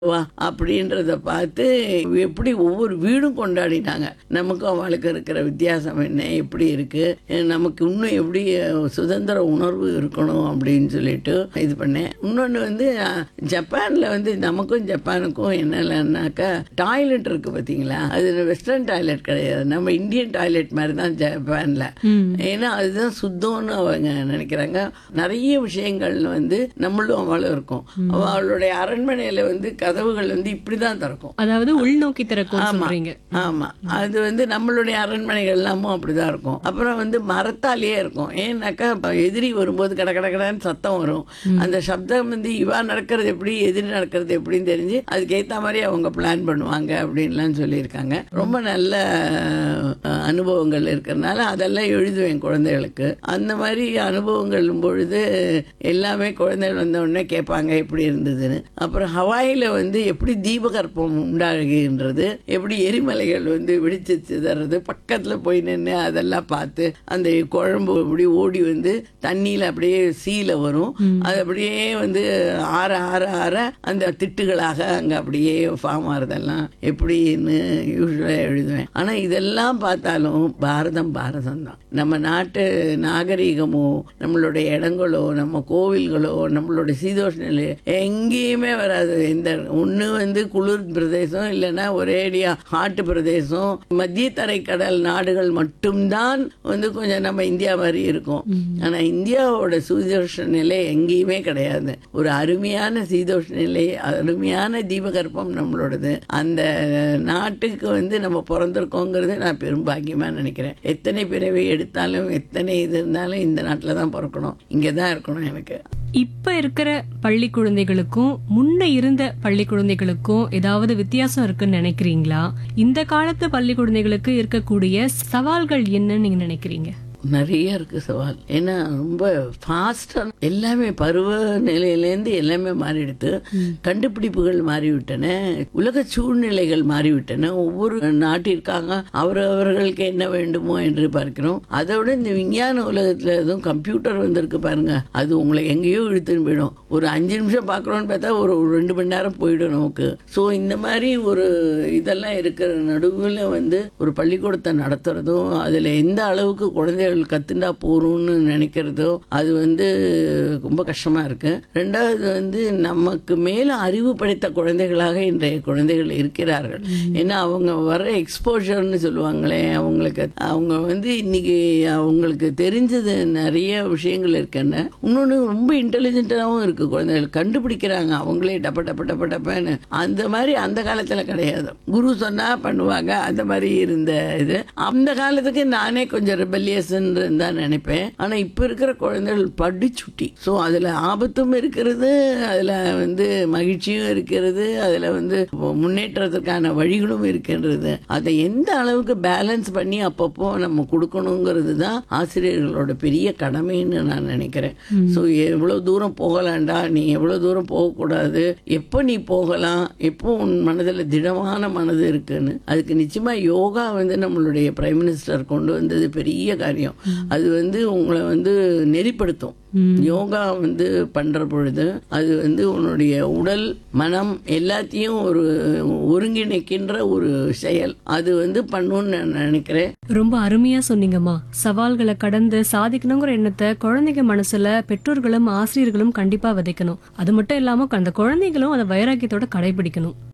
வா அப்படின்றத பார்த்து எப்படி ஒவ்வொரு வீடும் கொண்டாடினாங்க நமக்கும் அவளுக்கு இருக்கிற வித்தியாசம் என்ன எப்படி இருக்கு நமக்கு இன்னும் எப்படி சுதந்திர உணர்வு இருக்கணும் அப்படின்னு சொல்லிட்டு இது பண்ணேன் இன்னொன்று வந்து அஹ், ஜப்பான்ல வந்து நமக்கும் ஜப்பானுக்கும் என்னலன்னாக்கா டாய்லெட் இருக்கு பார்த்தீங்களா அது வெஸ்டர்ன் டாய்லெட் கிடையாது நம்ம இந்தியன் டாய்லெட் மாதிரி தான் ஜப்பான்ல ஏன்னா அதுதான் சுத்தம்னு அவங்க நினைக்கிறாங்க நிறைய விஷயங்கள் வந்து நம்மளும் அவளும் இருக்கும் அவளுடைய அரண்மனையில வந்து கதவுகள் வந்து இப்படிதான் திறக்கும் அதாவது உள்நோக்கி திறக்கும் சொல்றீங்க ஆமா அது வந்து நம்மளுடைய அரண்மனைகள் எல்லாமும் அப்படிதான் இருக்கும் அப்புறம் வந்து மரத்தாலேயே இருக்கும் ஏன்னாக்கா இப்ப எதிரி வரும்போது கட கட கடன்னு சத்தம் வரும் அந்த சப்தம் வந்து இவா நடக்கிறது எப்படி எதிரி நடக்கிறது எப்படின்னு தெரிஞ்சு அதுக்கு ஏத்த மாதிரி அவங்க பிளான் பண்ணுவாங்க அப்படின்லாம் சொல்லியிருக்காங்க ரொம்ப நல்ல அஹ், அனுபவங்கள் இருக்கிறதுனால அதெல்லாம் எழுதுவேன் குழந்தைகளுக்கு அந்த மாதிரி அனுபவங்கள் பொழுது எல்லாமே குழந்தைகள் வந்த உடனே கேட்பாங்க எப்படி இருந்ததுன்னு அப்புறம் ஹவாயில வந்து எப்படி தீபகற்பம் உண்டாகுகின்றது எப்படி எரிமலைகள் வந்து வெடிச்சு சிதறது பக்கத்துல போய் நின்று அதெல்லாம் பார்த்து அந்த குழம்பு அப்படி ஓடி வந்து தண்ணியில அப்படியே சீல வரும் அது அப்படியே வந்து ஆற ஆற ஆற அந்த திட்டுகளாக அங்க அப்படியே ஃபார்ம் ஆறதெல்லாம் எப்படின்னு யூஸ்வலா எழுதுவேன் ஆனா இதெல்லாம் பார்த்தாலும் பாரதம் பாரதம் தான் நம்ம நாட்டு நாகரீகமோ நம்மளுடைய இடங்களோ நம்ம கோவில்களோ நம்மளுடைய சீதோஷ நிலை எங்கேயுமே வராது இந்த ஒண்ணு வந்து குளிர் பிரதேசம் இல்லைன்னா ஒரேடியா ஹாட்டு பிரதேசம் மத்திய தரைக்கடல் நாடுகள் மட்டும்தான் வந்து கொஞ்சம் நம்ம இந்தியா மாதிரி இருக்கும் ஆனா இந்தியாவோட சீதோஷ நிலை எங்கேயுமே கிடையாது ஒரு அருமையான சீதோஷ நிலை அருமையான தீபகற்பம் நம்மளோடது அந்த நாட்டுக்கு வந்து நம்ம பிறந்திருக்கோங்கிறது நான் பெரும்பாக்கியமா நினைக்கிறேன் எத்தனை பிறவி எடுத்தாலும் எத்தனை இது இருந்தாலும் இந்த நாட்டில் தான் பிறக்கணும் இங்கே தான் இருக்கணும் எனக்கு இப்ப இருக்கிற பள்ளி குழந்தைகளுக்கும் முன்ன இருந்த பள்ளி குழந்தைகளுக்கும் ஏதாவது வித்தியாசம் இருக்குன்னு நினைக்கிறீங்களா இந்த காலத்து பள்ளி குழந்தைகளுக்கு இருக்கக்கூடிய சவால்கள் என்னன்னு நீங்க நினைக்கிறீங்க நிறைய இருக்கு சவால் ஏன்னா ரொம்ப ஃபாஸ்டா எல்லாமே பருவ நிலையிலேருந்து எல்லாமே மாறிடுது கண்டுபிடிப்புகள் மாறிவிட்டன உலக சூழ்நிலைகள் மாறிவிட்டன ஒவ்வொரு நாட்டிற்காக அவரவர்களுக்கு என்ன வேண்டுமோ என்று பார்க்கிறோம் அதோட இந்த விஞ்ஞான உலகத்துல எதுவும் கம்ப்யூட்டர் வந்திருக்கு பாருங்க அது உங்களை எங்கேயோ இழுத்துன்னு போயிடும் ஒரு அஞ்சு நிமிஷம் பார்க்குறோன்னு பார்த்தா ஒரு ஒரு ரெண்டு மணி நேரம் போயிடும் நமக்கு ஸோ இந்த மாதிரி ஒரு இதெல்லாம் இருக்கிற நடுவில் வந்து ஒரு பள்ளிக்கூடத்தை நடத்துறதும் அதில் எந்த அளவுக்கு குழந்தைகள் கத்துண்டா போறோம்னு நினைக்கிறதோ அது வந்து ரொம்ப கஷ்டமா இருக்கு ரெண்டாவது வந்து நமக்கு மேல அறிவு படைத்த குழந்தைகளாக இன்றைய குழந்தைகள் இருக்கிறார்கள் ஏன்னா அவங்க வர எக்ஸ்போஷர்னு சொல்லுவாங்களே அவங்களுக்கு அவங்க வந்து இன்னைக்கு அவங்களுக்கு தெரிஞ்சது நிறைய விஷயங்கள் இருக்குன்னு இன்னொன்று ரொம்ப இன்டெலிஜென்ட்டாகவும் இருக்கு குழந்தைகள் கண்டுபிடிக்கிறாங்க அவங்களே டப்ப டப்ப டப்ப டப்பன்னு அந்த மாதிரி அந்த காலத்துல கிடையாது குரு சொன்னா பண்ணுவாங்க அந்த மாதிரி இருந்த இது அந்த காலத்துக்கு நானே கொஞ்சம் ரிபல்லியஸ் தான் நினைப்பேன் ஆனா இப்ப இருக்கிற குழந்தைகள் படிச்சுட்டி ஸோ அதுல ஆபத்தும் இருக்கிறது அதுல வந்து மகிழ்ச்சியும் இருக்கிறது அதுல வந்து முன்னேற்றத்துக்கான வழிகளும் இருக்கின்றது அதை எந்த அளவுக்கு பேலன்ஸ் பண்ணி அப்பப்போ நம்ம கொடுக்கணுங்கிறது தான் ஆசிரியர்களோட பெரிய கடமைன்னு நான் நினைக்கிறேன் ஸோ எவ்வளவு தூரம் போகலாண்டா நீ எவ்வளவு தூரம் போகக்கூடாது எப்போ நீ போகலாம் எப்போ உன் மனதில் திடமான மனது இருக்குன்னு அதுக்கு நிச்சயமா யோகா வந்து நம்மளுடைய பிரைம் மினிஸ்டர் கொண்டு வந்தது பெரிய காரியம் அது வந்து உங்களை வந்து நெறிப்படுத்தும் யோகா வந்து பண்ற பொழுது அது வந்து உன்னுடைய உடல் மனம் எல்லாத்தையும் ஒரு ஒருங்கிணைக்கின்ற ஒரு செயல் அது வந்து பண்ணுன்னு நான் நினைக்கிறேன் ரொம்ப அருமையா சொன்னீங்கம்மா சவால்களை கடந்து சாதிக்கணுங்கிற எண்ணத்தை குழந்தைங்க மனசுல பெற்றோர்களும் ஆசிரியர்களும் கண்டிப்பா விதைக்கணும் அது மட்டும் இல்லாம அந்த குழந்தைகளும் அதை வைராக்கியத்தோட கடைபிடிக்கணும்